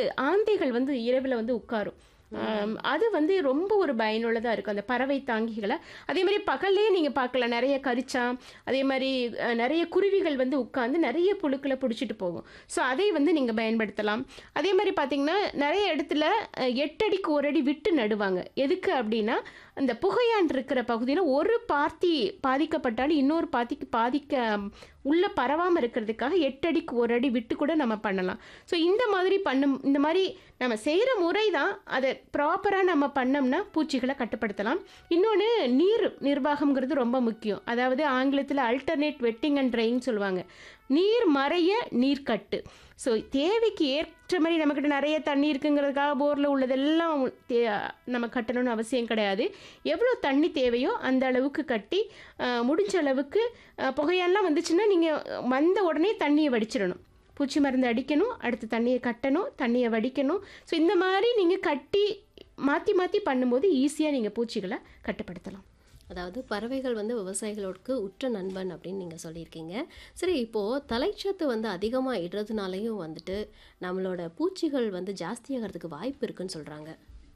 ஆந்தைகள் வந்து இரவில் வந்து உட்காரும் ஆம், அது வந்து ரொம்ப ஒரு பயனுள்ளதாக இருக்கும் அந்த பறவை தாங்கிகளை அதே மாதிரி பகல்லே நீங்கள் பார்க்கலாம் நிறைய கரிச்சான் அதே மாதிரி அஹ், நிறைய குருவிகள் வந்து உட்காந்து நிறைய புழுக்களை பிடிச்சிட்டு போகும் ஸோ அதை வந்து நீங்கள் பயன்படுத்தலாம் அதே மாதிரி பார்த்தீங்கன்னா நிறைய இடத்துல அஹ், எட்டடிக்கு ஒரு அடி விட்டு நடுவாங்க எதுக்கு அப்படின்னா அந்த புகையான் இருக்கிற பகுதியில் ஒரு பாத்தி பாதிக்கப்பட்டாலும் இன்னொரு பாத்திக்கு பாதிக்க உள்ள பரவாமல் இருக்கிறதுக்காக எட்டு அடிக்கு ஒரு அடி விட்டு கூட நம்ம பண்ணலாம் ஸோ இந்த மாதிரி பண்ணும் இந்த மாதிரி நம்ம செய்கிற முறை தான் அதை ப்ராப்பராக நம்ம பண்ணோம்னா பூச்சிகளை கட்டுப்படுத்தலாம் இன்னொன்று நீர் நிர்வாகம்ங்கிறது ரொம்ப முக்கியம் அதாவது ஆங்கிலத்தில் அல்டர்னேட் வெட்டிங் அண்ட் ட்ரைன்னு சொல்லுவாங்க நீர் மறைய நீர் கட்டு ஸோ தேவைக்கு ஏற்ற மாதிரி நம்மக்கிட்ட நிறைய தண்ணி இருக்குங்கிறதுக்காக போரில் உள்ளதெல்லாம் தே நம்ம கட்டணும்னு அவசியம் கிடையாது எவ்வளோ தண்ணி தேவையோ அந்த அளவுக்கு கட்டி அஹ், முடிஞ்ச அளவுக்கு அஹ், புகையெல்லாம் வந்துச்சுன்னா நீங்கள் வந்த உடனே தண்ணியை வடிச்சிடணும் பூச்சி மருந்து அடிக்கணும் அடுத்து தண்ணியை கட்டணும் தண்ணியை வடிக்கணும் ஸோ இந்த மாதிரி நீங்கள் கட்டி மாற்றி மாற்றி பண்ணும்போது ஈஸியாக நீங்கள் பூச்சிகளை கட்டுப்படுத்தலாம் அதாவது பறவைகள் வந்து விவசாயிகளுக்கு உற்ற நண்பன் அப்படின்னு நீங்கள் சொல்லியிருக்கீங்க சரி இப்போது தலைச்சத்து வந்து அதிகமாக இடுறதுனாலையும் வந்துட்டு நம்மளோட பூச்சிகள் வந்து ஜாஸ்தியாகிறதுக்கு வாய்ப்பு இருக்குன்னு சொல்கிறாங்க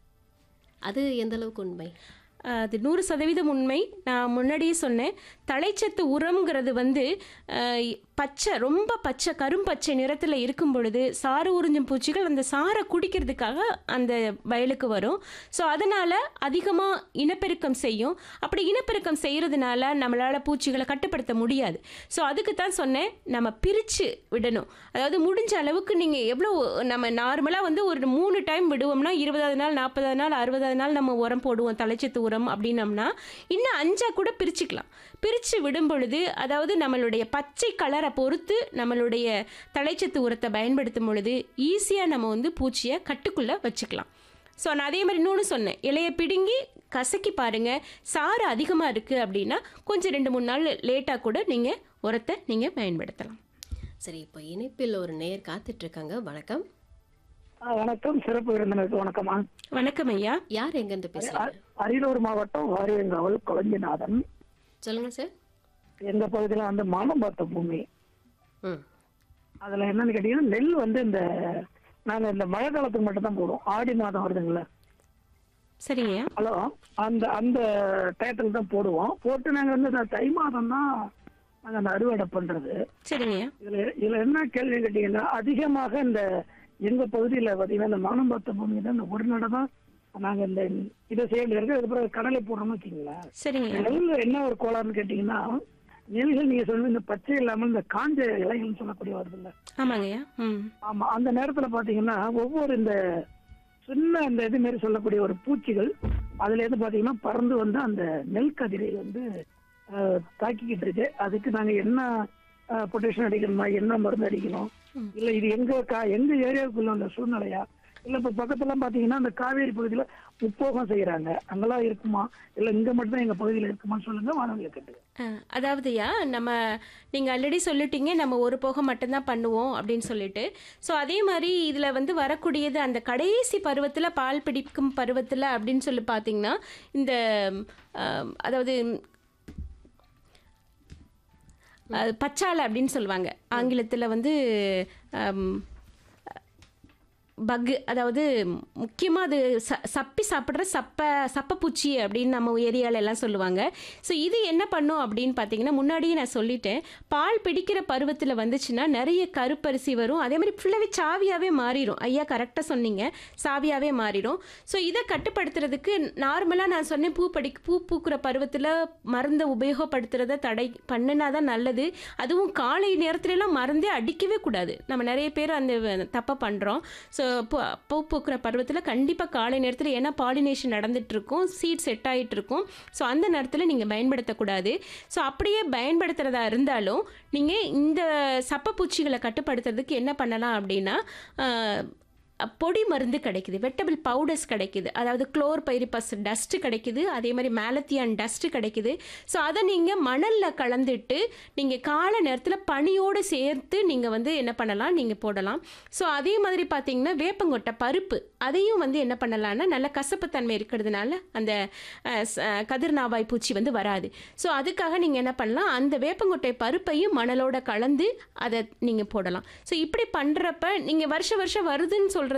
அது எந்த அளவுக்கு உண்மை அது நூறு சதவீதம் உண்மை நான் முன்னாடியே சொன்னேன் தலைச்சத்து உரம்ங்கிறது வந்து அஹ், பச்சை ரொம்ப பச்சை கரும்பச்சை நிறத்தில் இருக்கும் பொழுது சாறு உறிஞ்சும் பூச்சிகள் அந்த சாறை குடிக்கிறதுக்காக அந்த வயலுக்கு வரும் ஸோ அதனால் அதிகமாக இனப்பெருக்கம் செய்யும் அப்படி இனப்பெருக்கம் செய்கிறதுனால நம்மளால் பூச்சிகளை கட்டுப்படுத்த முடியாது ஸோ அதுக்கு தான் சொன்னேன் நம்ம பிரித்து விடணும் அதாவது முடிஞ்ச அளவுக்கு நீங்கள் எவ்வளோ நம்ம நார்மலாக வந்து ஒரு மூணு டைம் விடுவோம்னா இருபதாவது நாள் நாற்பதாவது நாள் அறுபதாவது நாள் நம்ம உரம் போடுவோம் தலைச்சத்து உரம் அப்படின்னம்னா இன்னும் அஞ்சா கூட பிரிச்சுக்கலாம் பிரித்து விடும் பொழுது அதாவது நம்மளுடைய பச்சை கலரை பொறுத்து நம்மளுடைய தலைச்சத்து உரத்தை பயன்படுத்தும் பொழுது ஈஸியாக நம்ம வந்து பூச்சியை கட்டுக்குள்ளே வச்சுக்கலாம் ஸோ நான் அதே மாதிரி இன்னொன்று சொன்னேன் இலையை பிடுங்கி கசக்கி பாருங்கள் சாறு அதிகமாக இருக்குது அப்படின்னா கொஞ்சம் ரெண்டு மூணு நாள் லேட்டாக கூட நீங்கள் உரத்தை நீங்கள் பயன்படுத்தலாம் சரி இப்போ இணைப்பில் ஒரு நேர் காத்துட்ருக்காங்க வணக்கம் ஆ, வணக்கம் சிறப்பு விருந்தினருக்கு வணக்கம்மா வணக்கம் ஐயா யார் எங்கேருந்து பேசுகிறீங்க அ- அரியலூர் மாவட்டம் வாரியங்காவல் கொளஞ்சிநாதன் சொல்லுங்கள் சார் எங்க பகுதியில வந்து மானம் பார்த்த பூமி ம் அதுல என்னன்னு கேட்டீங்கன்னா நெல் வந்து இந்த நாங்க இந்த மழை காலத்துக்கு மட்டும் தான் போடுவோம் ஆடி மாதம் வருதுங்களா சரிங்க ஐயா ஹலோ அந்த அந்த டயத்துல தான் போடுவோம் போட்டு நாங்க வந்து இந்த தை மாதம் தான் நாங்க அந்த அறுவடை பண்றது சரிங்க ஐயா இதுல இதுல என்ன கேள்வி கேட்டீங்கன்னா அதிகமாக இந்த எங்க பகுதியில பாத்தீங்கன்னா இந்த மானம் பார்த்த பூமி தான் இந்த ஒரு நடை தான் நாங்க இந்த இதை செய்ய வேண்டியது அதுக்கப்புறம் கடலை போடுறோம்னு வச்சுங்களேன் சரிங்க ஐயா நெல்ல என்ன ஒரு கோளாறுன்னு கேட்டீங்கன்னா நெல்கள் நீங்க சொல்லுங்க இந்த பச்சை இல்லாம இந்த காஞ்ச இலைகள்னு சொல்லக்கூடிய வருது இல்ல ஆமாங்க ஐயா ம் ஆமா அந்த நேரத்துல பாத்தீங்கன்னா ஒவ்வொரு இந்த சின்ன இந்த இது மாதிரி சொல்லக்கூடிய ஒரு பூச்சிகள் அதுல இருந்து பாத்தீங்கன்னா பறந்து வந்து அந்த நெல் கதிரை வந்து அஹ், தாக்கிக்கிட்டு இருக்கு அதுக்கு நாங்க என்ன பொட்டேஷன் அடிக்கணுமா என்ன மருந்து அடிக்கணும் இல்ல இது எங்க கா எங்க ஏரியாவுக்குள்ள உள்ள சூழ்நிலையா இல்ல இப்ப பக்கத்துல பாத்தீங்கன்னா அந்த காவேரி பகுதியில முப்போகம் செய்யறாங்க அங்கெல்லாம் இருக்குமா இல்ல இங்க மட்டும் தான் எங்க பகுதியில இருக்குமான்னு சொல்லுங்க வானொலியை கேட்டு அஹ், அதாவதுயா நம்ம நீங்கள் ஆல்ரெடி சொல்லிட்டீங்க நம்ம ஒரு போக மட்டும்தான் பண்ணுவோம் அப்படின்னு சொல்லிட்டு ஸோ அதே மாதிரி இதில் வந்து வரக்கூடியது அந்த கடைசி பருவத்தில் பால் பிடிக்கும் பருவத்தில் அப்படின்னு சொல்லி பார்த்தீங்கன்னா இந்த அஹ், அதாவது அஹ், பச்சாலை அப்படின்னு சொல்லுவாங்க ஆங்கிலத்தில் வந்து அம், பக்கு அதாவது முக்கியமாக அது ச சப்பி சாப்பிட்ற சப்ப சப்பப்பூச்சி அப்படின்னு நம்ம ஏரியால எல்லாம் சொல்லுவாங்க ஸோ இது என்ன பண்ணும் அப்படின்னு பார்த்தீங்கன்னா முன்னாடியே நான் சொல்லிட்டேன் பால் பிடிக்கிற பருவத்தில் வந்துச்சுன்னா நிறைய கருப்பரிசி வரும் அதே மாதிரி ஃபுல்லாகவே சாவியாகவே மாறிடும் ஐயா கரெக்டாக சொன்னீங்க சாவியாகவே மாறிடும் ஸோ இதை கட்டுப்படுத்துறதுக்கு நார்மலாக நான் சொன்னேன் பூ படி பூ பூக்கிற பருவத்தில் மருந்தை உபயோகப்படுத்துறத தடை பண்ணினா தான் நல்லது அதுவும் காலை நேரத்துலலாம் மருந்தே அடிக்கவே கூடாது நம்ம நிறைய பேர் அந்த தப்பை பண்ணுறோம் ஸோ பூ பூக்கிற பருவத்தில் கண்டிப்பாக காலை நேரத்தில் ஏன்னா பாலினேஷன் நடந்துட்டு இருக்கும் சீட் செட் ஆகிட்டு இருக்கும் ஸோ அந்த நேரத்தில் நீங்கள் பயன்படுத்தக்கூடாது ஸோ அப்படியே பயன்படுத்துகிறதா இருந்தாலும் நீங்கள் இந்த சப்பப்பூச்சிகளை கட்டுப்படுத்துறதுக்கு என்ன பண்ணலாம் அப்படின்னா ஆஹ், பொடி மருந்து கிடைக்குது வெட்டபிள் பவுடர்ஸ் கிடைக்குது அதாவது குளோர் பைரிபஸ் டஸ்ட்டு கிடைக்குது அதே மாதிரி மேலத்தியான் டஸ்ட்டு கிடைக்குது ஸோ அதை நீங்கள் மணலில் கலந்துட்டு நீங்கள் காலை நேரத்தில் பனியோடு சேர்த்து நீங்கள் வந்து என்ன பண்ணலாம் நீங்கள் போடலாம் ஸோ அதே மாதிரி பார்த்தீங்கன்னா வேப்பங்கொட்டை பருப்பு அதையும் வந்து என்ன பண்ணலாம்னா நல்ல கசப்புத்தன்மை இருக்கிறதுனால அந்த அஹ், ச- அஹ், கதிர்நாவாய் பூச்சி வந்து வராது ஸோ அதுக்காக நீங்கள் என்ன பண்ணலாம் அந்த வேப்பங்கொட்டை பருப்பையும் மணலோட கலந்து அதை நீங்கள் போடலாம் ஸோ இப்படி பண்ணுறப்ப நீங்கள் வருஷ வருஷம் வருதுன்னு சொல்கிற